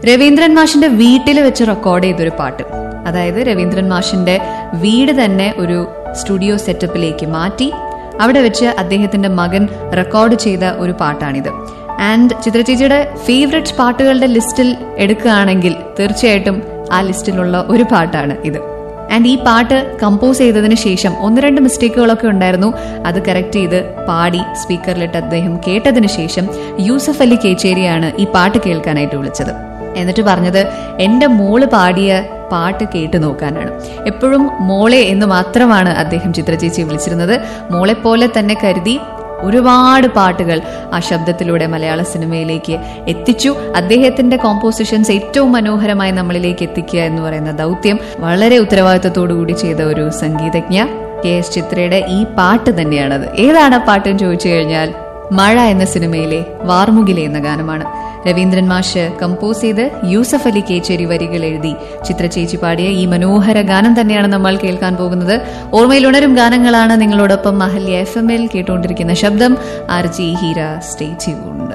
രവീന്ദ്രൻ മാഷിന്റെ വീട്ടിൽ വെച്ച് റെക്കോർഡ് ചെയ്തൊരു പാട്ട് അതായത് രവീന്ദ്രൻ മാഷിന്റെ വീട് തന്നെ ഒരു സ്റ്റുഡിയോ സെറ്റപ്പിലേക്ക് മാറ്റി അവിടെ വെച്ച് അദ്ദേഹത്തിന്റെ മകൻ റെക്കോർഡ് ചെയ്ത ഒരു പാട്ടാണിത് ആൻഡ് ചിത്രചേച്ചിയുടെ ഫേവററ്റ് പാട്ടുകളുടെ ലിസ്റ്റിൽ എടുക്കുകയാണെങ്കിൽ തീർച്ചയായിട്ടും ആ ലിസ്റ്റിലുള്ള ഒരു പാട്ടാണ് ഇത് ആൻഡ് ഈ പാട്ട് കമ്പോസ് ചെയ്തതിന് ശേഷം ഒന്ന് രണ്ട് മിസ്റ്റേക്കുകളൊക്കെ ഉണ്ടായിരുന്നു അത് കറക്റ്റ് ചെയ്ത് പാടി സ്പീക്കറിലിട്ട് അദ്ദേഹം കേട്ടതിന് ശേഷം യൂസഫ് അലി കേച്ചേരിയാണ് ഈ പാട്ട് കേൾക്കാനായിട്ട് വിളിച്ചത് എന്നിട്ട് പറഞ്ഞത് എൻ്റെ മോള് പാടിയ പാട്ട് കേട്ടു നോക്കാനാണ് എപ്പോഴും മോളെ എന്ന് മാത്രമാണ് അദ്ദേഹം ചിത്രചേച്ചി വിളിച്ചിരുന്നത് മോളെ പോലെ തന്നെ കരുതി ഒരുപാട് പാട്ടുകൾ ആ ശബ്ദത്തിലൂടെ മലയാള സിനിമയിലേക്ക് എത്തിച്ചു അദ്ദേഹത്തിന്റെ കോമ്പോസിഷൻസ് ഏറ്റവും മനോഹരമായി നമ്മളിലേക്ക് എത്തിക്കുക എന്ന് പറയുന്ന ദൗത്യം വളരെ ഉത്തരവാദിത്തത്തോടു കൂടി ചെയ്ത ഒരു സംഗീതജ്ഞ കെ എസ് ചിത്രയുടെ ഈ പാട്ട് തന്നെയാണത് ഏതാണ് ആ പാട്ട് എന്ന് ചോദിച്ചു കഴിഞ്ഞാൽ മഴ എന്ന സിനിമയിലെ വാർമുകിലെ എന്ന ഗാനമാണ് രവീന്ദ്രൻ മാഷ് കമ്പോസ് ചെയ്ത് യൂസഫ് അലി കേച്ചേരി വരികൾ എഴുതി ചിത്രചേച്ചി പാടിയ ഈ മനോഹര ഗാനം തന്നെയാണ് നമ്മൾ കേൾക്കാൻ പോകുന്നത് ഓർമ്മയിൽ ഉണരും ഗാനങ്ങളാണ് നിങ്ങളോടൊപ്പം മഹല്യ എഫ് എമ്മിൽ കേട്ടുകൊണ്ടിരിക്കുന്ന ശബ്ദം R G Heera stay tuned